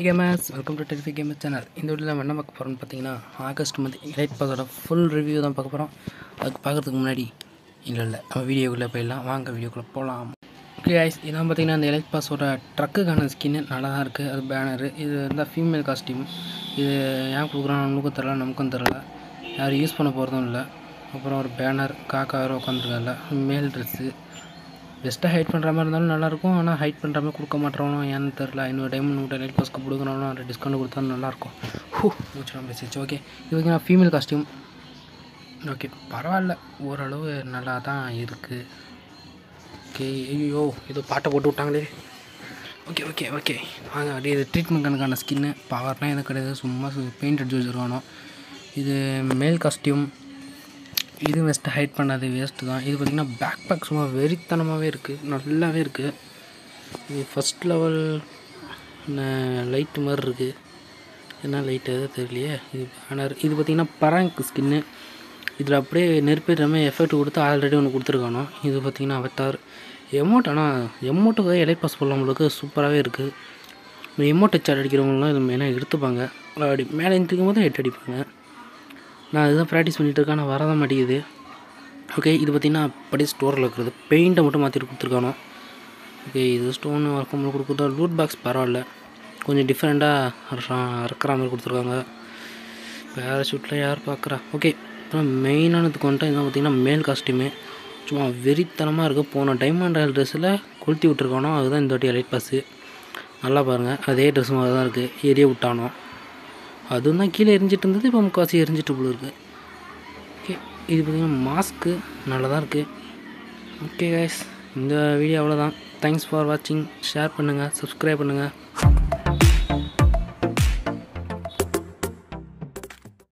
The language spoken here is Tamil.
கேமர்ஸ் வெல்கம் டு டெலிஃபி கேமர் சேனல் இந்த வீடியோவில் நம்ம என்ன பார்க்க போகிறோம்னு பார்த்தீங்கன்னா ஆகஸ்ட் மந்த் எலைட் பாஸோட ஃபுல் ரிவ்யூ தான் பார்க்க போகிறோம் அதுக்கு பார்க்குறதுக்கு முன்னாடி இல்லை இல்லை நம்ம வீடியோக்குள்ளே போயிடலாம் வாங்க வீடியோக்குள்ளே போகலாம் ஓகே ஐஸ் இதான் பார்த்தீங்கன்னா இந்த எலைட் பாஸோட ட்ரக்குக்கான ஸ்கின்னு நல்லா தான் இருக்குது அது பேனரு இது இருந்தால் ஃபீமேல் காஸ்டியூம் இது ஏன் கொடுக்குறாங்க நம்மளுக்கும் தெரில நமக்கும் தெரில யாரும் யூஸ் பண்ண போகிறதும் இல்லை அப்புறம் ஒரு பேனர் காக்கா வேறு உட்காந்துருக்கால மேல் ட்ரெஸ்ஸு பெஸ்ட்டாக ஹைட் பண்ணுற மாதிரி இருந்தாலும் நல்லாயிருக்கும் ஆனால் ஹைட் பண்ணுற மாதிரி கொடுக்க மாட்டேறவனோ ஏன்னு தெரில இன்னொரு டைம் நூற்றி லைட் பாஸ்க்கு கொடுக்குறவனோ அதில் டிஸ்கவுண்ட் கொடுத்தா நல்லாயிருக்கும் ஹூ மூச்சு பேசிச்சு ஓகே இது வந்து நான் ஃபீமேல் காஸ்டியூம் ஓகே பரவாயில்ல ஓரளவு நல்லா தான் இருக்குது ஓகே ஐயோ ஏதோ பாட்டை போட்டு விட்டாங்களே ஓகே ஓகே ஓகே வாங்க அப்படியே இது ட்ரீட்மெண்ட் கணக்கான ஸ்கின்னு பவர்லாம் எதுவும் கிடையாது சும்மா பெயிண்ட் அடிச்சு வச்சுருவானோ இது மேல் காஸ்டியூம் இது வெஸ்ட்டு ஹைட் பண்ணாது வேஸ்ட்டு தான் இது பார்த்திங்கன்னா பேக் பேக் சும்மா வெறித்தனமாகவே இருக்குது நல்லாவே இருக்குது இது ஃபஸ்ட் லெவல் லைட்டு மாதிரி இருக்குது என்ன லைட்டு எதுவும் தெரியலையே இது பேனர் இது பார்த்திங்கன்னா பராங்க் ஸ்கின்னு இதில் அப்படியே நெருப்பேற்ற மாதிரி எஃபெக்ட் கொடுத்து ஆல்ரெடி ஒன்று கொடுத்துருக்கானோ இது பார்த்திங்கன்னா அவத்தார் எமௌண்ட் ஆனால் எமௌண்ட்டுக்கு எலைட் பாஸ் போடுறவங்களுக்கு சூப்பராகவே இருக்குது இந்த எமௌண்ட் சார்ட் அடிக்கிறவங்களாம் இது மெயினாக எடுத்துப்பாங்க அப்படி மேலே நிறுத்திக்கும் போது ஹெட் அடிப்பாங்க நான் அதுதான் ப்ராக்டிஸ் பண்ணிகிட்டு இருக்கேன் ஆனால் வரதான் மாட்டேங்குது ஓகே இது பார்த்திங்கன்னா அப்படியே ஸ்டோரில் இருக்கிறது பெயிண்ட்டை மட்டும் மாற்றிட்டு கொடுத்துருக்கானோ ஓகே இது ஸ்டோன் வழக்கம் கொடுக்குறதா லூட் பாக்ஸ் பரவாயில்ல கொஞ்சம் டிஃப்ரெண்ட்டாக இறக்குற மாதிரி கொடுத்துருக்காங்க பேராஷூட்டில் யார் பார்க்குறா ஓகே அப்புறம் மெயினானதுக்கு வந்துட்டு என்ன பார்த்திங்கன்னா மேல் காஸ்டியூமு சும்மா வெறித்தனமாக இருக்குது போன டைமண்ட் ராயல் ட்ரெஸ்ஸில் கொளுத்தி விட்ருக்கானோ அதுதான் இந்த வாட்டி லைட் பாஸு நல்லா பாருங்கள் அதே ட்ரெஸ் மாதிரி தான் இருக்குது எரிய விட்டானோ அதுவும் தான் கீழே எரிஞ்சிட்டு இருந்தது இப்போ முக்கால்வாசி எரிஞ்சிட்டு போல இருக்குது ஓகே இது பார்த்திங்கன்னா மாஸ்க்கு நல்லா தான் இருக்குது ஓகே கைஸ் இந்த வீடியோ அவ்வளோதான் தேங்க்ஸ் ஃபார் வாட்சிங் ஷேர் பண்ணுங்கள் சப்ஸ்கிரைப் பண்ணுங்கள்